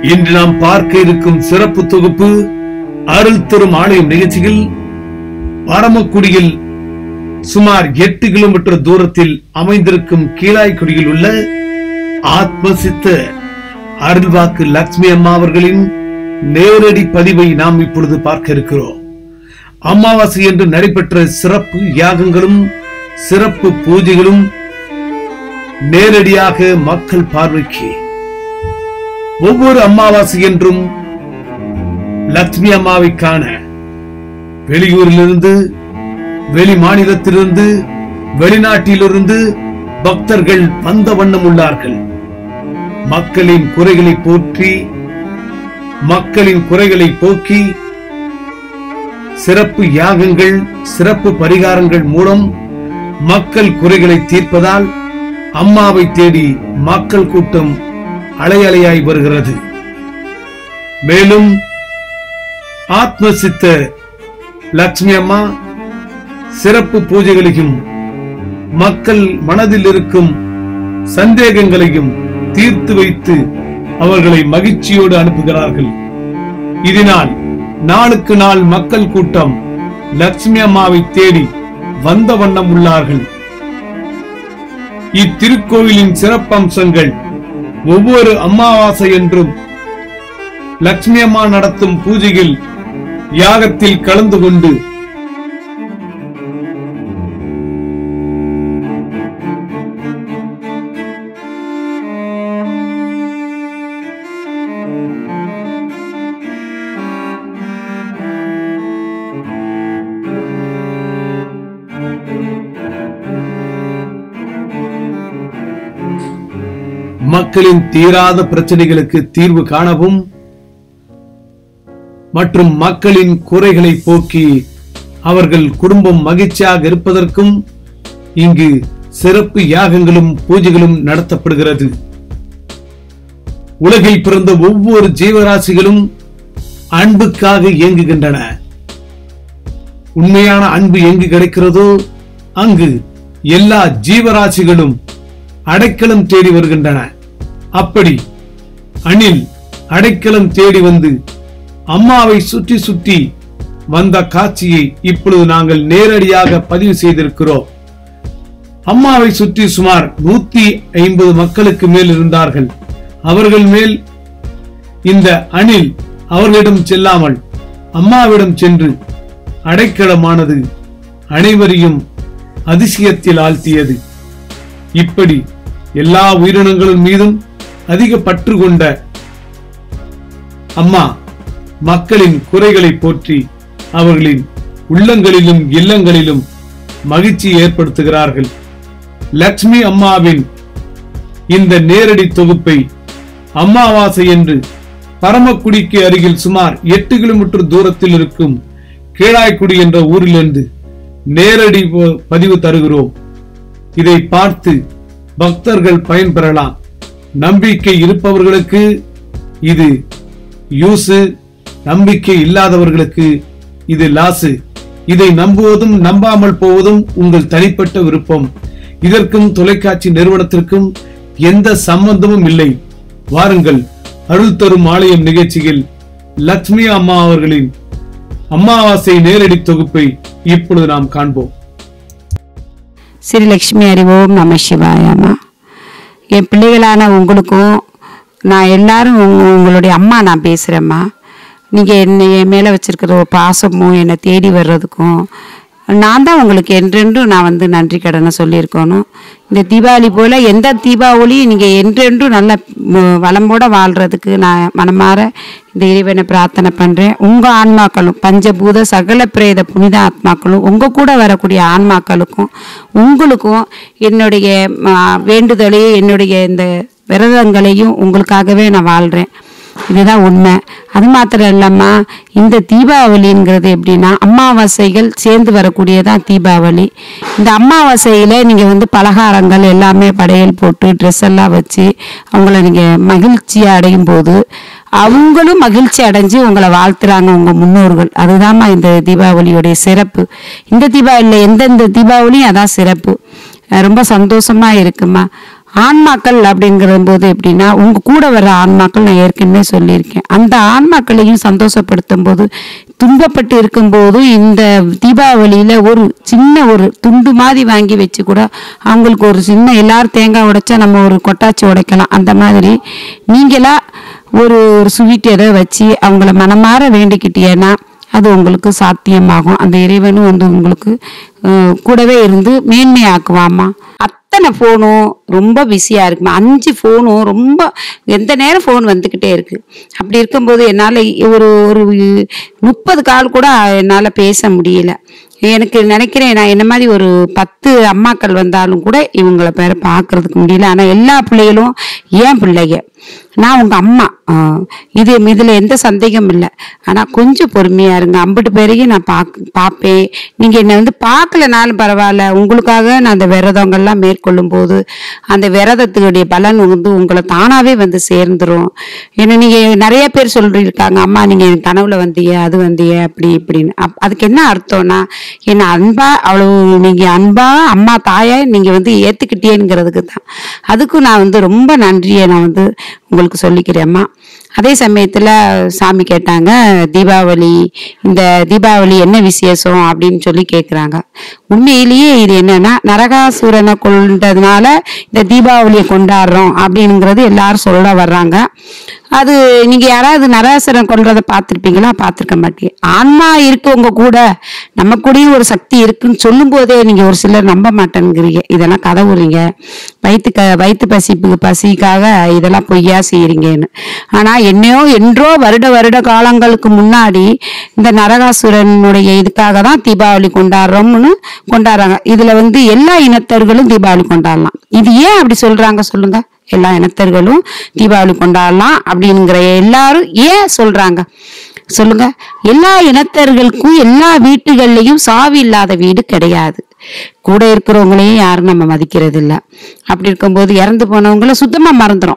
இன்று நாம் பார்க்க இருக்கும் சிறப்பு தொகுப்பு அருள் தரும் ஆலயம் நிகழ்ச்சியில் பரமக்குடியில் சுமார் எட்டு கிலோமீட்டர் தூரத்தில் அமைந்திருக்கும் கீழாய்க்குடியில் உள்ள ஆத்மசித்த அருள்வாக்கு லட்சுமி அம்மா அவர்களின் நேரடி பதிவை நாம் இப்பொழுது பார்க்க இருக்கிறோம் அமாவாசை என்று நடைபெற்ற சிறப்பு யாகங்களும் சிறப்பு பூஜைகளும் நேரடியாக மக்கள் பார்வைக்கு ஒவ்வொரு அமாவாசை என்றும் லட்சுமி அம்மாவை காண வெளியூரிலிருந்து வெளி மாநிலத்திலிருந்து வெளிநாட்டிலிருந்து பக்தர்கள் வந்த வண்ணம் உள்ளார்கள் மக்களின் குறைகளை போற்றி மக்களின் குறைகளை போக்கி சிறப்பு யாகங்கள் சிறப்பு பரிகாரங்கள் மூலம் மக்கள் குறைகளை தீர்ப்பதால் அம்மாவை தேடி மக்கள் கூட்டம் அலையலையாய் வருகிறது மேலும் ஆத்ம சித்த லட்சுமி அம்மா சிறப்பு பூஜைகளையும் மக்கள் மனதில் இருக்கும் சந்தேகங்களையும் தீர்த்து வைத்து அவர்களை மகிழ்ச்சியோடு அனுப்புகிறார்கள் இதனால் நாளுக்கு நாள் மக்கள் கூட்டம் லட்சுமி அம்மாவை தேடி வந்த வண்ணம் உள்ளார்கள் இத்திருக்கோயிலின் சிறப்பம்சங்கள் ஒவ்வொரு அமாவாசை என்றும் லட்சுமி அம்மா நடத்தும் பூஜையில் யாகத்தில் கலந்து கொண்டு மக்களின் தீராத பிரச்சனைகளுக்கு தீர்வு காணவும் மற்றும் மக்களின் குறைகளை போக்கி அவர்கள் குடும்பம் மகிழ்ச்சியாக இருப்பதற்கும் இங்கு சிறப்பு யாகங்களும் பூஜைகளும் நடத்தப்படுகிறது உலகில் பிறந்த ஒவ்வொரு ஜீவராசிகளும் அன்புக்காக இயங்குகின்றன உண்மையான அன்பு எங்கு கிடைக்கிறதோ அங்கு எல்லா ஜீவராசிகளும் அடைக்கலம் தேடி வருகின்றன அப்படி அணில் அடைக்கலம் தேடி வந்து அம்மாவை சுற்றி சுற்றி வந்த காட்சியை இப்பொழுது நாங்கள் நேரடியாக பதிவு செய்திருக்கிறோம் அம்மாவை சுற்றி சுமார் நூத்தி ஐம்பது மக்களுக்கு மேல் இருந்தார்கள் அவர்கள் மேல் இந்த அணில் அவர்களிடம் செல்லாமல் அம்மாவிடம் சென்று அடைக்கலமானது அனைவரையும் அதிசயத்தில் ஆழ்த்தியது இப்படி எல்லா உயிரினங்களின் மீதும் அதிக பற்று கொண்ட அம்மா மக்களின் குறைகளை போற்றி அவர்களின் உள்ளங்களிலும் இல்லங்களிலும் மகிழ்ச்சி ஏற்படுத்துகிறார்கள் லட்சுமி அம்மாவின் இந்த நேரடி தொகுப்பை அம்மாவாசை என்று பரமக்குடிக்கு அருகில் சுமார் எட்டு கிலோமீட்டர் தூரத்தில் இருக்கும் கீழாய்க்குடி என்ற ஊரிலிருந்து நேரடி ப- பதிவு தருகிறோம் இதை பார்த்து பக்தர்கள் பயன்பெறலாம் நம்பிக்கை இருப்பவர்களுக்கு இது யூசு நம்பிக்கை இல்லாதவர்களுக்கு இது லாசு இதை நம்புவதும் நம்பாமல் போவதும் உங்கள் தனிப்பட்ட விருப்பம் இதற்கும் தொலைக்காட்சி நிறுவனத்திற்கும் எந்த சம்பந்தமும் இல்லை வாருங்கள் அருள் தரும் ஆலயம் நிகழ்ச்சியில் லட்சுமி அம்மா அவர்களின் அமாவாசை நேரடி தொகுப்பை இப்பொழுது நாம் காண்போம் ஸ்ரீலக்ஷ்மி அறிவோம் நம சிவாயம்மா என் பிள்ளைகளான உங்களுக்கும் நான் எல்லாரும் உங்க- உங்களுடைய அம்மா நான் பேசுகிறேம்மா நீங்கள் என்னை என் மேலே வச்சிருக்கிற ஒரு பாசமும் என்னை தேடி வர்றதுக்கும் நான் தான் உங்களுக்கு என்றென்றும் நான் வந்து நன்றி கடனை சொல்லியிருக்கணும் இந்த தீபாவளி போல் எந்த தீபாவளியும் நீங்கள் என்றென்றும் நல்ல ம், வளமோட வாழ்கிறதுக்கு நான் மனமாற இந்த இறைவனை பிரார்த்தனை பண்ணுறேன் உங்கள் ஆன்மாக்களும் பஞ்சபூத சகல பிரேத புனித ஆத்மாக்களும் உங்கள் கூட வரக்கூடிய ஆன்மாக்களுக்கும் உங்களுக்கும் என்னுடைய ஆ, வேண்டுதலையும் என்னுடைய இந்த விரதங்களையும் உங்களுக்காகவே நான் வாழ்கிறேன் இதுதான் உண்மை அது மாத்திரம் இல்லாம இந்த தீபாவளிங்கிறது எப்படின்னா அமாவாசைகள் சேர்ந்து வரக்கூடியதான் தீபாவளி இந்த அமாவாசையில் நீங்கள் வந்து பலகாரங்கள் எல்லாமே படையல் போட்டு ட்ரெஸ் எல்லாம் வச்சு அவங்கள நீங்கள் மகிழ்ச்சியை அடையும் போது அவங்களும் மகிழ்ச்சி அடைஞ்சு உங்களை வாழ்த்துறாங்க உங்கள் முன்னோர்கள் அதுதாம்மா இந்த தீபாவளியோடைய சிறப்பு இந்த தீபாவளியில் எந்தெந்த தீபாவளியும் அதான் சிறப்பு அஹ் ரொம்ப சந்தோஷமா இருக்குமா ஆன்மாக்கள் அப்படிங்கிற போது எப்படின்னா உங்க கூட வர ஆன்மாக்கள் நான் ஏற்கனவே சொல்லியிருக்கேன் அந்த ஆன்மாக்களையும் சந்தோஷப்படுத்தும் போது துன்பப்பட்டு இருக்கும்போது இந்த தீபாவளியில ஒரு சின்ன ஒரு துண்டு மாதிரி வாங்கி வச்சு கூட அவங்களுக்கு ஒரு சின்ன எல்லாரும் தேங்காய் உடைச்சா நம்ம ஒரு கொட்டாச்சி உடைக்கலாம் அந்த மாதிரி நீங்களா ஒரு ஒரு ஸ்வீட் ஏதோ வச்சு அவங்கள மனமாற வேண்டிக்கிட்டீங்கன்னா அது உங்களுக்கு சாத்தியமாகும் அந்த இறைவனும் வந்து உங்களுக்கு அஹ், கூடவே இருந்து மேன்மையாக்குவாமா அத்தனை ஃபோனும் ரொம்ப பிஸியாக இருக்குமா அஞ்சு ஃபோனும் ரொம்ப எந்த நேரம் ஃபோன் வந்துக்கிட்டே இருக்கு அப்படி இருக்கும்போது என்னால் ஒரு ஒரு முப்பது கால் கூட என்னால் பேச முடியல எனக்கு நினைக்கிறேன் நான் என்ன மாதிரி ஒரு பத்து அம்மாக்கள் வந்தாலும் கூட இவங்கள பேரை பார்க்கறதுக்கு முடியல ஆனால் எல்லா பிள்ளைகளும் ஏன் பிள்ளைங்க நான் உங்க அம்மா ஆஹ் இது இதுல எந்த சந்தேகம் இல்லை ஆனா கொஞ்சம் பொறுமையா இருங்க ஐம்பது பேரையும் நான் பாக் பார்ப்பேன் நீங்க என்னை வந்து பார்க்கலனாலும் பரவாயில்ல உங்களுக்காக நான் அந்த விரதங்கள்லாம் மேற்கொள்ளும் போது அந்த விரதத்துடைய பலன் வந்து உங்களை தானாவே வந்து சேர்ந்துரும் ஏன்னா நீங்க நிறைய பேர் சொல்லியிருக்காங்க அம்மா நீங்க என் கனவுல வந்தீங்க அது வந்தீங்க அப்படி இப்படின்னு அப் அதுக்கு என்ன அர்த்தம்னா என்ன அன்பா அவ்வளவு நீங்க அன்பா அம்மா தாயா நீங்க வந்து ஏத்துக்கிட்டேங்கிறதுக்கு தான் அதுக்கும் நான் வந்து ரொம்ப நன்றியை நான் வந்து உங்களுக்கு சொல்லிக்கிறேம்மா அதே சமயத்துல சாமி கேட்டாங்க தீபாவளி இந்த தீபாவளி என்ன விசேஷம் அப்படின்னு சொல்லி கேக்குறாங்க உண்மையிலேயே இது என்னன்னா நரகாசுரனை கொண்டதுனால இந்த தீபாவளியை கொண்டாடுறோம் அப்படிங்கிறது எல்லாரும் சொல்ல வர்றாங்க அது நீங்க யாராவது நரகாசுரன் கொல்றதை பார்த்துருப்பீங்களா பார்த்துருக்க மாட்டீங்க ஆன்மா இருக்கு உங்க கூட நம்ம கூடயும் ஒரு சக்தி இருக்குன்னு சொல்லும் போதே நீங்க ஒரு சிலர் நம்ப மாட்டேங்கிறீங்க இதெல்லாம் கதை விடுறீங்க வயிற்று க வயிற்று பசிப்புக்கு பசிக்காக இதெல்லாம் பொய்யா செய்யறீங்கன்னு ஆனா என்னையோ என்றோ வருட வருட காலங்களுக்கு முன்னாடி இந்த நரகாசுரனுடைய இதுக்காக தான் தீபாவளி கொண்டாடுறோம்னு கொண்டாடுறாங்க இதுல வந்து எல்லா இனத்தர்களும் தீபாவளி கொண்டாடலாம் இது ஏன் அப்படி சொல்றாங்க சொல்லுங்க எல்லா இனத்தர்களும் தீபாவளி கொண்டாடலாம் அப்படிங்கிற எல்லாரும் ஏன் சொல்றாங்க சொல்லுங்க எல்லா இனத்தர்களுக்கும் எல்லா வீட்டுகள்லயும் சாவி இல்லாத வீடு கிடையாது கூட இருக்கிறவங்களையும் யாரும் நம்ம மதிக்கிறது இல்ல அப்படி இருக்கும்போது இறந்து போனவங்கள சுத்தமா மறந்துடும்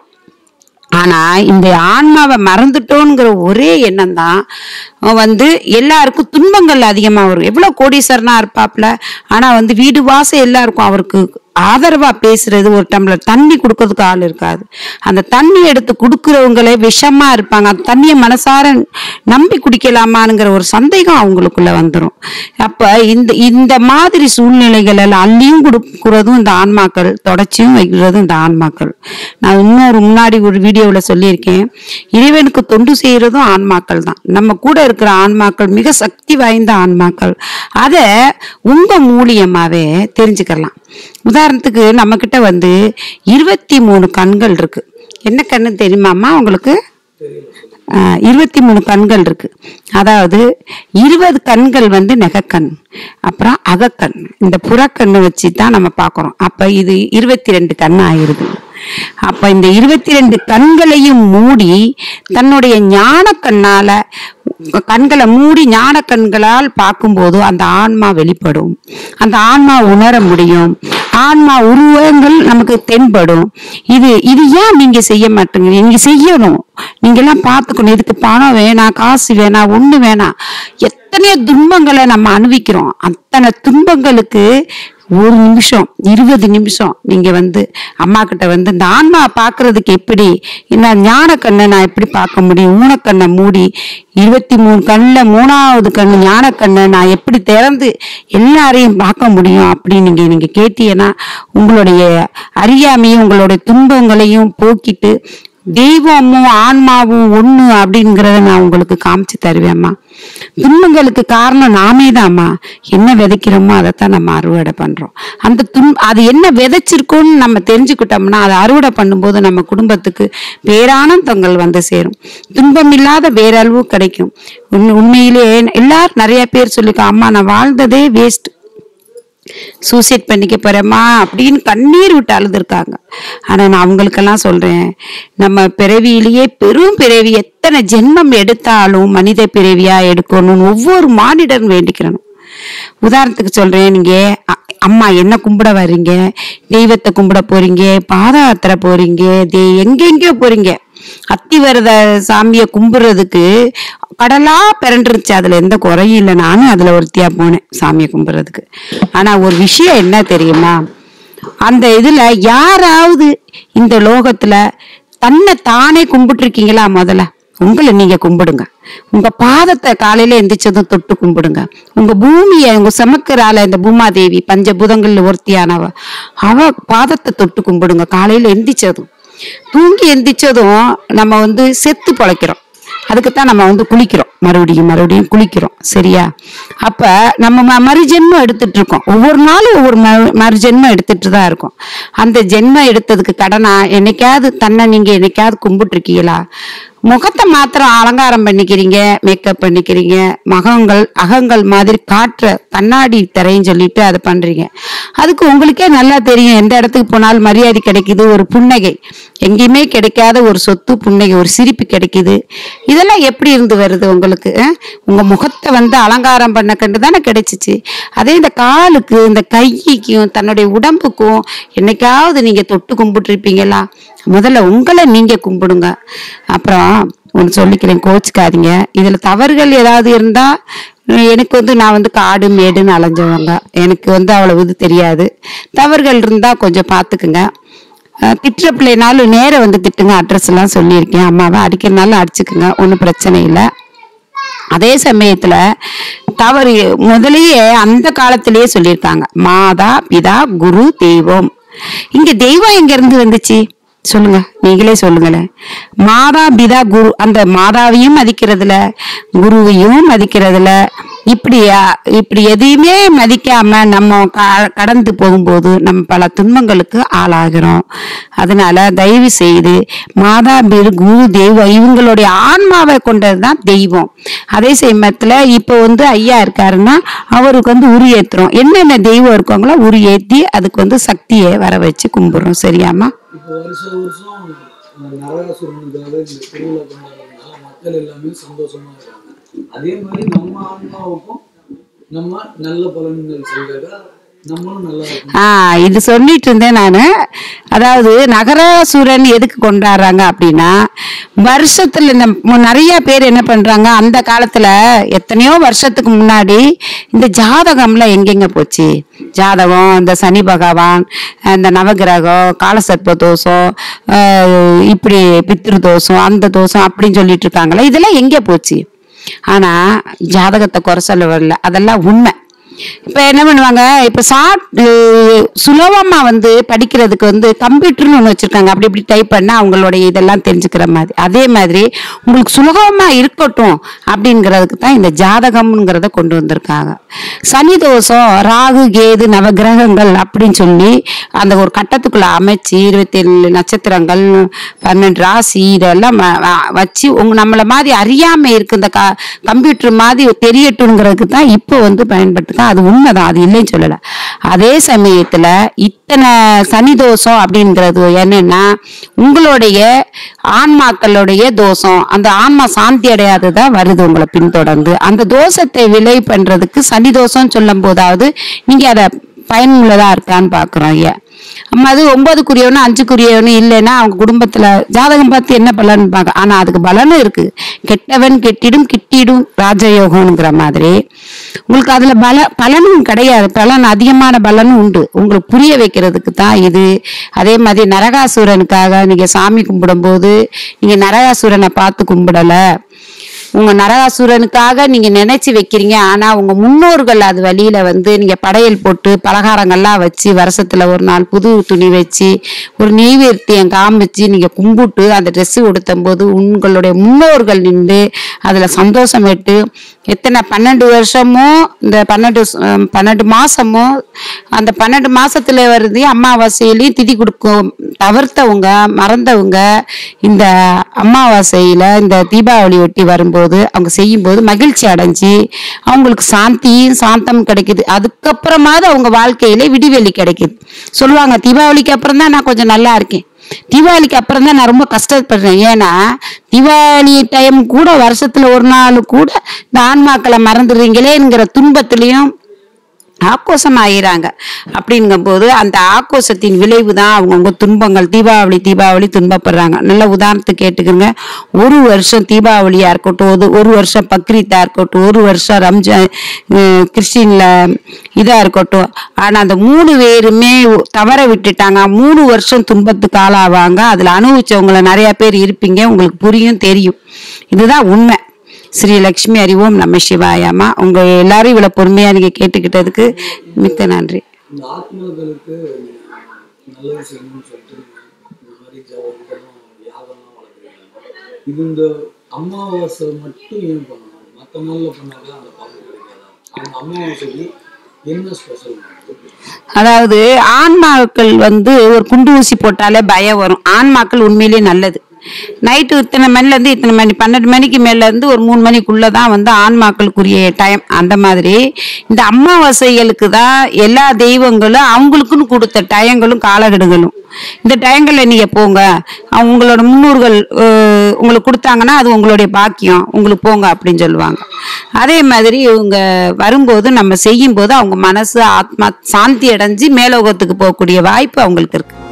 ஆனா இந்த ஆன்மாவை மறந்துட்டோங்கிற ஒரே எண்ணம் தான் வந்து எல்லாருக்கும் துன்பங்கள் அதிகமா வரும் எவ்வளவு கோடீஸ்வரனா இருப்பாப்ல ஆனா வந்து வீடு வாசம் எல்லாருக்கும் அவருக்கு ஆதரவா பேசுறது ஒரு டம்ளர் தண்ணி கொடுக்கறதுக்கு ஆள் இருக்காது அந்த தண்ணி எடுத்து கொடுக்கறவங்களே விஷமா இருப்பாங்க அந்த தண்ணியை மனசார நம்பி குடிக்கலாமாங்கிற ஒரு சந்தேகம் அவங்களுக்குள்ள வந்துடும் அப்ப இந்த இந்த மாதிரி சூழ்நிலைகள் எல்லாம் அள்ளியும் கொடுக்கறதும் இந்த ஆன்மாக்கள் தொடச்சியும் வைக்கிறதும் இந்த ஆன்மாக்கள் நான் இன்னொரு முன்னாடி ஒரு வீடியோல சொல்லியிருக்கேன் இறைவனுக்கு தொண்டு செய்யறதும் ஆன்மாக்கள் தான் நம்ம கூட இருக்கிற ஆன்மாக்கள் மிக சக்தி வாய்ந்த ஆன்மாக்கள் அதை உங்க மூலியமாவே தெரிஞ்சுக்கலாம் உதாரணத்துக்கு நம்ம கிட்ட வந்து இருபத்தி மூணு கண்கள் இருக்கு என்ன கண்ணு தெரியுமாம்மா உங்களுக்கு ஆஹ், இருபத்தி மூணு கண்கள் இருக்கு அதாவது இருபது கண்கள் வந்து நெகக்கண் அப்புறம் அகக்கண் இந்த புறக்கண்ணை வச்சு தான் நம்ம பார்க்குறோம் அப்ப இது இருபத்தி ரெண்டு கண் ஆயிருது அப்ப இந்த இருபத்தி ரெண்டு கண்களையும் மூடி தன்னுடைய ஞான கண்ணால கண்களை மூடி ஞான கண்களால் பார்க்கும்போது அந்த ஆன்மா வெளிப்படும் அந்த ஆன்மா உணர முடியும் ஆன்மா உருவங்கள் நமக்கு தென்படும் இது இது ஏன் நீங்க செய்ய மாட்டேங்கிறீங்க நீங்க செய்யணும் நீங்க எல்லாம் பார்த்துக்கணும் இதுக்கு பணம் வேணாம் காசு வேணாம் ஒண்ணு வேணாம் எத்தனையோ துன்பங்களை நம்ம அனுபவிக்கிறோம் அத்தனை துன்பங்களுக்கு ஒரு நிமிஷம் இருபது நிமிஷம் நீங்க வந்து அம்மா கிட்ட வந்து இந்த ஆன்மா பாக்குறதுக்கு எப்படி என்ன ஞான கண்ணை நான் எப்படி பார்க்க முடியும் ஊனக்கண்ணை மூடி இருபத்தி மூணு கண்ணில் மூணாவது கண்ணு ஞான கண்ணை நான் எப்படி திறந்து எல்லாரையும் பார்க்க முடியும் அப்படின்னு நீங்க நீங்க கேட்டீங்கன்னா உங்களுடைய அறியாமையும் உங்களுடைய துன்பங்களையும் போக்கிட்டு தெய்வமும் ஆன்மாவும் ஒண்ணு அப்படிங்கிறத நான் உங்களுக்கு காமிச்சு தருவேம்மா துன்பங்களுக்கு காரணம் நாமே தாம்மா என்ன விதைக்கிறோமோ அதைத்தான் நம்ம அறுவடை பண்றோம் அந்த துன் அது என்ன விதைச்சிருக்கோன்னு நம்ம தெரிஞ்சுக்கிட்டோம்னா அதை அறுவடை பண்ணும்போது நம்ம குடும்பத்துக்கு பேரானந்தங்கள் வந்து சேரும் துன்பம் இல்லாத பேரளவு கிடைக்கும் உண்மை- உண்மையிலேயே எல்லாரும் நிறைய பேர் சொல்லிக்கோ அம்மா நான் வாழ்ந்ததே வேஸ்ட் சூசைட் பண்ணிக்க போறேம்மா அப்படின்னு கண்ணீர் விட்டு அழுதுருக்காங்க ஆனா நான் அவங்களுக்கெல்லாம் சொல்றேன் நம்ம பிறவியிலேயே பெரும் பிறவி எத்தனை ஜென்மம் எடுத்தாலும் மனித பிறவியா எடுக்கணும்னு ஒவ்வொரு மானிடரும் வேண்டிக்கிறணும் உதாரணத்துக்கு சொல்றேன் நீங்க அ- அம்மா என்ன கும்பிட வர்றீங்க தெய்வத்தை கும்பிட போறீங்க பாத யாத்திரை போறீங்க தெய்- எங்கெங்கேயோ போறீங்க அத்திவரத சாமியை கும்பிடுறதுக்கு கடலா பிறண்டுருச்சு அதுல எந்த குறையும் இல்லை நானும் அதுல ஒருத்தியா போனேன் சாமியை கும்பிடுறதுக்கு ஆனா ஒரு விஷயம் என்ன தெரியுமா அந்த இதுல யாராவது இந்த லோகத்துல தன்னை தானே கும்பிட்டுருக்கீங்களா முதல்ல உங்களை நீங்க கும்பிடுங்க உங்க பாதத்தை காலையில எந்திரிச்சதும் தொட்டு கும்பிடுங்க உங்க பூமியை உங்க சமக்கரால இந்த பூமாதேவி பஞ்சபூதங்கள்ல ஒருத்தியானவ அவ பாதத்தை தொட்டு கும்பிடுங்க காலையில எந்திரிச்சதும் தூங்கி எந்திரிச்சதும் நம்ம வந்து செத்து பொழைக்கிறோம் அதுக்குத்தான் நம்ம வந்து குளிக்கிறோம் மறுபடியும் மறுபடியும் குளிக்கிறோம் சரியா அப்ப நம்ம ம- மறுஜென்மம் எடுத்துட்டு இருக்கோம் ஒவ்வொரு நாளும் ஒவ்வொரு மறு- மறுஜென்மம் எடுத்துட்டு தான் இருக்கோம் அந்த ஜென்மம் எடுத்ததுக்கு கடனா என்னைக்காவது தன்னை நீங்க என்னைக்காவது கும்பிட்டு இருக்கீங்களா முகத்தை மாத்திரம் அலங்காரம் பண்ணிக்கிறீங்க மேக்கப் பண்ணிக்கிறீங்க மகங்கள் அகங்கள் மாதிரி காட்டுற கண்ணாடி திரைன்னு சொல்லிட்டு அதை பண்றீங்க அதுக்கு உங்களுக்கே நல்லா தெரியும் எந்த இடத்துக்கு போனாலும் மரியாதை கிடைக்குது ஒரு புன்னகை எங்கேயுமே கிடைக்காத ஒரு சொத்து புன்னகை ஒரு சிரிப்பு கிடைக்குது இதெல்லாம் எப்படி இருந்து வருது உங்களுக்கு அஹ்? உங்க முகத்தை வந்து அலங்காரம் பண்ண கண்டு தானே கிடைச்சிச்சு அதே இந்த காலுக்கு இந்த கைக்கும் தன்னுடைய உடம்புக்கும் என்னைக்காவது நீங்க தொட்டு கும்பிட்டுருப்பீங்களா முதல்ல உங்களை நீங்க கும்பிடுங்க அப்புறம் ஒன்று சொல்லிக்கிறேன் கோச்சுக்காதீங்க இதுல தவறுகள் ஏதாவது இருந்தா அஹ் எனக்கு வந்து நான் வந்து காடு மேடுன்னு அலைஞ்சவங்க எனக்கு வந்து அவ்வளவு இது தெரியாது தவறுகள் இருந்தா கொஞ்சம் பார்த்துக்குங்க அஹ் திட்டுற பிள்ளைனாலும் நேரா வந்து திட்டுங்க அட்ரஸ் எல்லாம் சொல்லியிருக்கேன் அம்மாவை அடிக்கிறனாலும் அடிச்சுக்குங்க ஒன்றும் பிரச்சனை இல்லை அதே சமயத்துல தவறு முதலியே அந்த காலத்திலேயே சொல்லியிருக்காங்க மாதா பிதா குரு தெய்வம் இங்க தெய்வம் எங்க இருந்து வந்துச்சு சொல்லுங்க நீங்களே சொல்லுங்களேன் மாதா பிதா குரு அந்த மாதாவையும் மதிக்கிறதுல குருவையும் மதிக்கிறதுல இப்படி அஹ், இப்படி எதையுமே மதிக்காம நம்ம க- கடந்து போகும்போது நம்ம பல துன்பங்களுக்கு ஆளாகிறோம் அதனால தயவு செய்து மாதா பிரு குரு தெய்வம் இவங்களுடைய ஆன்மாவை கொண்டதுதான் தெய்வம் அதே சமயத்துல இப்போ வந்து ஐயா இருக்காருன்னா அவருக்கு வந்து உரி ஏத்துறோம் என்னென்ன தெய்வம் இருக்காங்களோ உரி ஏத்தி அதுக்கு வந்து சக்தியை வர வச்சு கும்பிடுறோம் சரியாமா இப்போ வருஷம் வருஷம் அஹ், நரகாசுரனுக்காக இந்த திருவிழா கொண்டாடுறதுனால மக்கள் எல்லாமே சந்தோஷமா இருக்காங்க அதே மாதிரி நம்ம ஆன்மாவுக்கும் நம்ம நல்ல பலன்கள் செய்தாக்கா நம்மளும் நல்லா இருக்கும் ஆ இது சொல்லிட்டு இருந்தேன் நான் அதாவது நகராசுரன் எதுக்கு கொண்டாடுறாங்க அப்படின்னா வருஷத்துல இந்த மு- நிறைய பேர் என்ன பண்றாங்க அந்த காலத்துல எத்தனையோ வருஷத்துக்கு முன்னாடி இந்த ஜாதகம்ல எங்கெங்க போச்சு ஜாதகம் இந்த சனி பகவான் இந்த நவகிரகம் காலசர்ப்ப தோஷம் ஆஹ் இப்படி பித்ரு தோஷம் அந்த தோஷம் அப்படின்னு சொல்லிட்டு இருக்காங்களே இதெல்லாம் எங்கே போச்சு ஆனா ஜாதகத்தை குறை சொல்ல வரல அதெல்லாம் உண்மை இப்ப என்ன பண்ணுவாங்க இப்ப ஷார்ட் சுலபமா வந்து படிக்கிறதுக்கு வந்து கம்ப்யூட்டர்னு ஒண்ணு வச்சிருக்காங்க அப்படி இப்படி டைப் பண்ணா அவங்களுடைய இதெல்லாம் தெரிஞ்சுக்கிற மாதிரி அதே மாதிரி உங்களுக்கு சுலபமா இருக்கட்டும் அப்படிங்கிறதுக்கு தான் இந்த ஜாதகம்ங்கிறத கொண்டு வந்திருக்காங்க சனி தோஷம் ராகு கேது நவகிரகங்கள் அப்படின்னு சொல்லி அந்த ஒரு கட்டத்துக்குள்ள அமைச்சு இருபத்தி ஏழு நட்சத்திரங்கள் பன்னெண்டு ராசி இதெல்லாம் வ- வ- வச்சு உங்க நம்மள மாதிரி அறியாமை இருக்கு இந்த க கம்ப்யூட்டர் மாதிரி தெரியட்டுங்கிறதுக்கு தான் இப்போ வந்து பயன்படுத்துக்க அது உண்மைதான் அது இல்லைன்னு சொல்லல அதே சமயத்துல இத்தனை சனி தோஷம் அப்படிங்கிறது என்னன்னா உங்களுடைய ஆன்மாக்களுடைய தோஷம் அந்த ஆன்மா சாந்தி அடையாததான் வருது உங்களை பின்தொடர்ந்து அந்த தோஷத்தை விலை பண்றதுக்கு சனி தோஷம் சொல்லும் போதாவது நீங்க அதை பயனுள்ளதா இருக்கான்னு பாக்குறோம் ஐயா அம்மா அது ஒன்பதுக்குரியவனு அஞ்சுக்குரியவனு இல்லைன்னா அவங்க குடும்பத்துல ஜாதகம் பார்த்து என்ன பலன் பார்க்க ஆனா அதுக்கு பலனும் இருக்கு கெட்டவன் கெட்டிடும் கிட்டிடும் ராஜயோகம்ங்கிற மாதிரி உங்களுக்கு அதுல பல பலனும் கிடையாது பலன் அதிகமான பலனும் உண்டு உங்களுக்கு புரிய வைக்கிறதுக்கு தான் இது அதே மாதிரி நரகாசுரனுக்காக நீங்க சாமி கும்பிடும்போது நீங்க நரகாசுரனை பார்த்து கும்பிடல உங்க நரகாசுரனுக்காக நீங்க நினைச்சு வைக்கிறீங்க ஆனா உங்க முன்னோர்கள் அது வழியில வந்து நீங்க படையல் போட்டு பலகாரங்கள்லாம் வச்சு வருஷத்துல ஒரு நாள் புது துணி வச்சு ஒரு நெய்வேத்தியம் காமிச்சு நீங்க கும்பிட்டு அந்த ட்ரெஸ் உடுத்தும் போது உங்களுடைய முன்னோர்கள் நின்று அதுல சந்தோஷமிட்டு எத்தனை பன்னெண்டு வருஷமும் இந்த பன்னெண்டு ஸ்- அஹ் பன்னெண்டு மாசமும் அந்த பன்னெண்டு மாசத்துல வருது அமாவாசையிலையும் திதி கொடுக்கும் தவிர்த்தவங்க மறந்தவங்க இந்த அமாவாசையில இந்த தீபாவளி ஒட்டி வரும்போது அவங்க செய்யும்போது மகிழ்ச்சி அடைஞ்சு அவங்களுக்கு சாந்தியும் சாந்தம் கிடைக்குது அதுக்கப்புறமாவது அவங்க வாழ்க்கையில விடிவெளி கிடைக்குது சொல்லுவாங்க தீபாவளிக்கு அப்புறம் தான் நான் கொஞ்சம் நல்லா இருக்கேன் தீபாவளிக்கு அப்புறம் தான் நான் ரொம்ப கஷ்டப்படுறேன் ஏன்னா தீபாவளி டைம் கூட வருஷத்துல ஒரு நாள் கூட இந்த ஆன்மாக்களை மறந்துடுறீங்களேங்கிற துன்பத்திலையும் ஆக்கோஷம் ஆகிறாங்க அப்படிங்கும்போது அந்த ஆக்கோஷத்தின் விளைவு தான் அவங்கவுங்க துன்பங்கள் தீபாவளி தீபாவளி துன்பப்படுறாங்க நல்ல உதாரணத்துக்கு கேட்டுக்கோங்க ஒரு வருஷம் தீபாவளியா இருக்கட்டும் ஒரு ஒரு வருஷம் பக்ரீத்தா இருக்கட்டும் ஒரு வருஷம் ரம்ஜான் அஹ் கிறிஸ்டின்ல இதா இருக்கட்டும் ஆனா அந்த மூணு பேருமே தவற விட்டுட்டாங்க மூணு வருஷம் துன்பத்துக்கு ஆளாவாங்க அதுல அனுபவிச்சவங்கள நிறைய பேர் இருப்பீங்க உங்களுக்கு புரியும் தெரியும் இதுதான் உண்மை ஸ்ரீ லக்ஷ்மி அறிவோம் நம்ம சிவாயாமா உங்க எல்லாரும் இவ்வளவு பொறுமையா நீங்க கேட்டுக்கிட்டதுக்கு மிக்க நன்றி இந்த ஆத்மாக்களுக்கு நல்லது செய்யணும்னு சொல்லிட்டு இந்த மாதிரி ஜபம் யாகம்லாம் வளர்க்குறீங்க இது இந்த அமாவாசை மட்டும் ஏன் பண்ணணும் மற்ற நாளில் பண்ணாக்கா அந்த பலன் கிடைக்காதா அந்த அமாவாசைக்கு என்ன ஸ்பெஷல் அதாவது ஆன்மாக்கள் வந்து ஒரு குண்டு ஊசி போட்டாலே பயம் வரும் ஆன்மாக்கள் உண்மையிலேயே நல்லது நைட்டு இத்தனை மணில இருந்து இத்தனை மணி பன்னெண்டு மணிக்கு மேல இருந்து ஒரு மூணு மணிக்குள்ள தான் வந்து ஆன்மாக்களுக்குரிய டைம் அந்த மாதிரி இந்த அமாவாசைகளுக்கு தான் எல்லா தெய்வங்களும் அவங்களுக்குன்னு கொடுத்த டயங்களும் காலகெடுகளும் இந்த டயங்களில் நீங்க போங்க அவங்க உங்களோட முன்னோர்கள் அஹ், உங்களுக்கு கொடுத்தாங்கன்னா அது உங்களுடைய பாக்கியம் உங்களுக்கு போங்க அப்படின்னு சொல்லுவாங்க அதே மாதிரி இவங்க வரும்போது நம்ம செய்யும்போது அவங்க மனசு ஆத்மா சாந்தி அடைஞ்சு மேலோகத்துக்கு போகக்கூடிய வாய்ப்பு அவங்களுக்கு இருக்கு